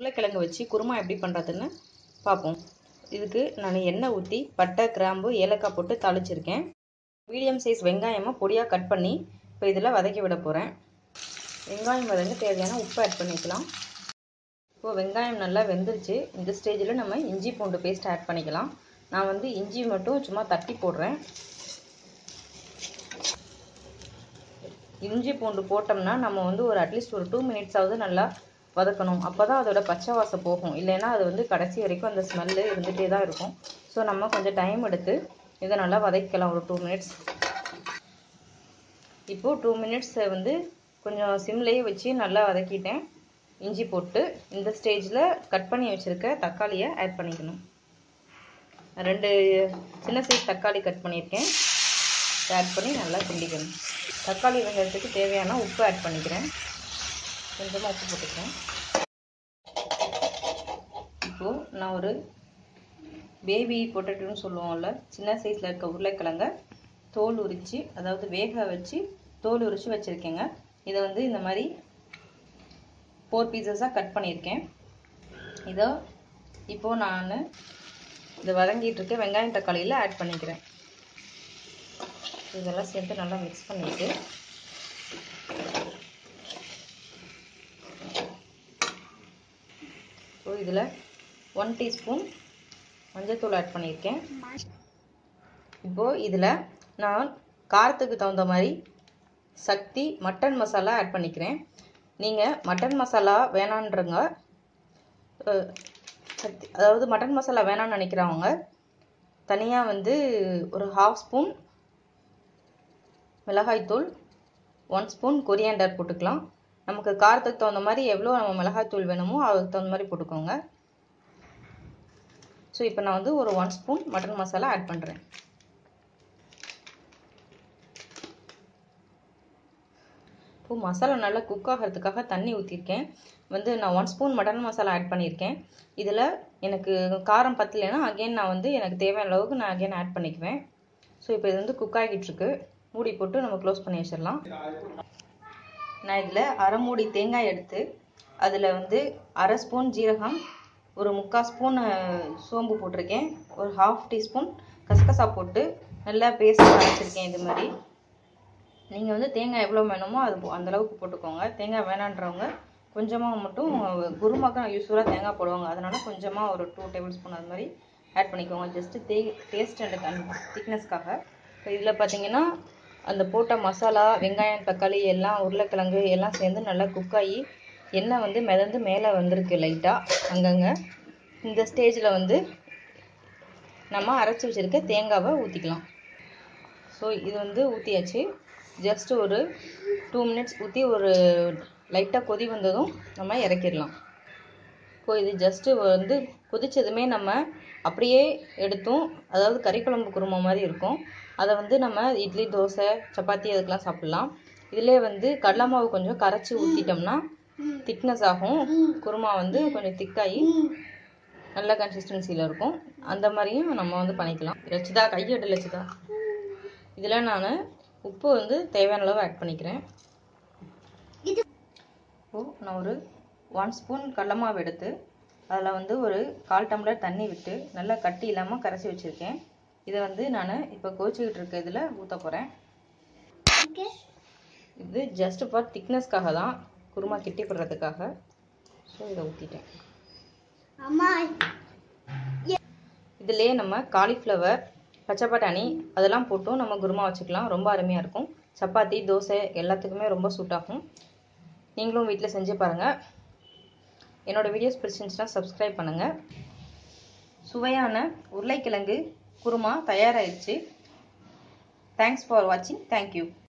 உருளைக்கிழங்கு வச்சு குருமா எப்படி பண்ணுறதுன்னு பார்ப்போம் இதுக்கு நான் எண்ணெய் ஊற்றி பட்டை கிராம்பு ஏலக்காய் போட்டு தாளிச்சிருக்கேன் மீடியம் சைஸ் வெங்காயமாக பொடியாக கட் பண்ணி இப்போ இதில் வதக்கி விட போகிறேன் வெங்காயம் வதங்க தேவையான உப்பு ஆட் பண்ணிக்கலாம் இப்போது வெங்காயம் நல்லா வெந்துருச்சு இந்த ஸ்டேஜில் நம்ம இஞ்சி பூண்டு பேஸ்ட் ஆட் பண்ணிக்கலாம் நான் வந்து இஞ்சி மட்டும் சும்மா தட்டி போடுறேன் இஞ்சி பூண்டு போட்டோம்னா நம்ம வந்து ஒரு அட்லீஸ்ட் ஒரு டூ மினிட்ஸாவது நல்லா வதக்கணும் அப்போ தான் அதோட பச்சை வாசம் போகும் இல்லைன்னா அது வந்து கடைசி வரைக்கும் அந்த ஸ்மெல்லு இருந்துகிட்டே தான் இருக்கும் ஸோ நம்ம கொஞ்சம் டைம் எடுத்து இதை நல்லா வதக்கலாம் ஒரு டூ மினிட்ஸ் இப்போது டூ மினிட்ஸ் வந்து கொஞ்சம் சிம்லேயே வச்சு நல்லா வதக்கிட்டேன் இஞ்சி போட்டு இந்த ஸ்டேஜில் கட் பண்ணி வச்சுருக்க தக்காளியை ஆட் பண்ணிக்கணும் ரெண்டு சின்ன சைஸ் தக்காளி கட் பண்ணியிருக்கேன் ஆட் பண்ணி நல்லா கிண்டிக்கணும் தக்காளி வெங்காயத்துக்கு தேவையான உப்பு ஆட் பண்ணிக்கிறேன் கொஞ்சமாக உப்பு போட்டுக்கிறேன் இப்போது நான் ஒரு பேபி பொட்டேட்டோன்னு சொல்லுவோம்ல சின்ன சைஸில் இருக்க உருளைக்கிழங்க தோல் உரித்து அதாவது வேக வச்சு தோல் உரித்து வச்சுருக்கேங்க இதை வந்து இந்த மாதிரி ஃபோர் பீசஸாக கட் பண்ணியிருக்கேன் இதோ இப்போது நான் இதை வதங்கிட்டு இருக்க வெங்காயம் தக்காளியில் ஆட் பண்ணிக்கிறேன் இதெல்லாம் சேர்த்து நல்லா மிக்ஸ் பண்ணிவிட்டு ஸோ இதில் ஒன் டீஸ்பூன் மஞ்சள்தூள் ஆட் பண்ணியிருக்கேன் இப்போது இதில் நான் காரத்துக்கு தகுந்த மாதிரி சக்தி மட்டன் மசாலா ஆட் பண்ணிக்கிறேன் நீங்கள் மட்டன் மசாலா வேணான்றங்க சக்தி அதாவது மட்டன் மசாலா வேணான்னு நினைக்கிறவங்க தனியாக வந்து ஒரு ஹாஃப் ஸ்பூன் மிளகாய்த்தூள் ஒன் ஸ்பூன் கொரியாண்டர் போட்டுக்கலாம் நமக்கு காரத்துக்கு தகுந்த மாதிரி எவ்வளோ நம்ம மிளகாய்த்தூள் வேணுமோ அதுக்கு தகுந்த மாதிரி போட்டுக்கோங்க ஸோ இப்போ நான் வந்து ஒரு one spoon mutton masala add பண்ணுறேன் இப்போ மசாலா நல்லா குக் ஆகிறதுக்காக தண்ணி ஊற்றிருக்கேன் வந்து நான் one spoon mutton masala add பண்ணியிருக்கேன் இதில் எனக்கு காரம் பத்தலைன்னா அகெயின் நான் வந்து எனக்கு தேவையான அளவுக்கு நான் அகெயின் ஆட் பண்ணிக்குவேன் ஸோ இப்போ இது வந்து குக் ஆகிட்டுருக்கு மூடி போட்டு நம்ம க்ளோஸ் பண்ணி வச்சிடலாம் நான் இதில் அரை மூடி தேங்காய் எடுத்து அதில் வந்து அரை ஸ்பூன் ஜீரகம் ஒரு முக்கால் ஸ்பூன் சோம்பு போட்டிருக்கேன் ஒரு ஹாஃப் டீஸ்பூன் கசகசா போட்டு நல்லா பேஸ்ட் அரைச்சிருக்கேன் இது மாதிரி நீங்கள் வந்து தேங்காய் எவ்வளோ வேணுமோ அது அந்தளவுக்கு போட்டுக்கோங்க தேங்காய் வேணான்றவங்க கொஞ்சமாக மட்டும் குருமாக்கு யூஸ்ஃபுல்லாக தேங்காய் போடுவாங்க அதனால் கொஞ்சமாக ஒரு டூ டேபிள் ஸ்பூன் அது மாதிரி ஆட் பண்ணிக்கோங்க ஜஸ்ட்டு தே டேஸ்ட் அண்ட் கன் திக்னஸ்க்காக இப்போ இதில் பார்த்தீங்கன்னா அந்த போட்ட மசாலா வெங்காயம் தக்காளி எல்லாம் உருளைக்கிழங்கு எல்லாம் சேர்ந்து நல்லா குக் ஆகி எண்ணெய் வந்து மிதந்து மேலே வந்திருக்கு லைட்டாக அங்கங்கே இந்த ஸ்டேஜில் வந்து நம்ம அரைச்சி வச்சுருக்க தேங்காவை ஊற்றிக்கலாம் ஸோ இது வந்து ஊற்றியாச்சு ஜஸ்ட் ஒரு டூ மினிட்ஸ் ஊற்றி ஒரு லைட்டாக கொதி வந்ததும் நம்ம இறக்கிடலாம் இப்போ இது ஜஸ்ட்டு வந்து கொதித்ததுமே நம்ம அப்படியே எடுத்தும் அதாவது கறி குழம்பு குருமா மாதிரி இருக்கும் அதை வந்து நம்ம இட்லி தோசை சப்பாத்தி அதுக்கெலாம் சாப்பிட்லாம் இதிலே வந்து கடலை மாவு கொஞ்சம் கரைச்சி ஊற்றிட்டோம்னா திக்னஸ் ஆகும் குருமா வந்து கொஞ்சம் திக்காகி நல்ல கன்சிஸ்டன்சியில் இருக்கும் அந்த மாதிரியும் நம்ம வந்து பண்ணிக்கலாம் லட்சிதா கையெடு லட்சிதா இதில் நான் உப்பு வந்து தேவையான அளவு ஆட் பண்ணிக்கிறேன் இப்போது நான் ஒரு ஒன் ஸ்பூன் கடலை மாவு எடுத்து அதில் வந்து ஒரு கால் டம்ளர் தண்ணி விட்டு நல்லா கட்டி இல்லாமல் கரைச்சி வச்சுருக்கேன் இதை வந்து நான் இப்போ கோச்சிக்கிட்டு இருக்க இதில் ஊற்ற போகிறேன் இது ஜஸ்ட் ஃபார் திக்னஸ்க்காக தான் குருமா கிட்டி போடுறதுக்காக ஸோ இதை ஊற்றிட்டேன் இதிலே நம்ம காலிஃப்ளவர் பச்சை பட்டாணி அதெல்லாம் போட்டும் நம்ம குருமா வச்சுக்கலாம் ரொம்ப அருமையாக இருக்கும் சப்பாத்தி தோசை எல்லாத்துக்குமே ரொம்ப சூட் ஆகும் நீங்களும் வீட்டில் செஞ்சு பாருங்கள் என்னோடய வீடியோஸ் பிடிச்சிருந்துச்சுன்னா சப்ஸ்கிரைப் பண்ணுங்கள் சுவையான உருளைக்கிழங்கு குருமா தயாராகிடுச்சு தேங்க்ஸ் ஃபார் வாட்சிங் தேங்க்யூ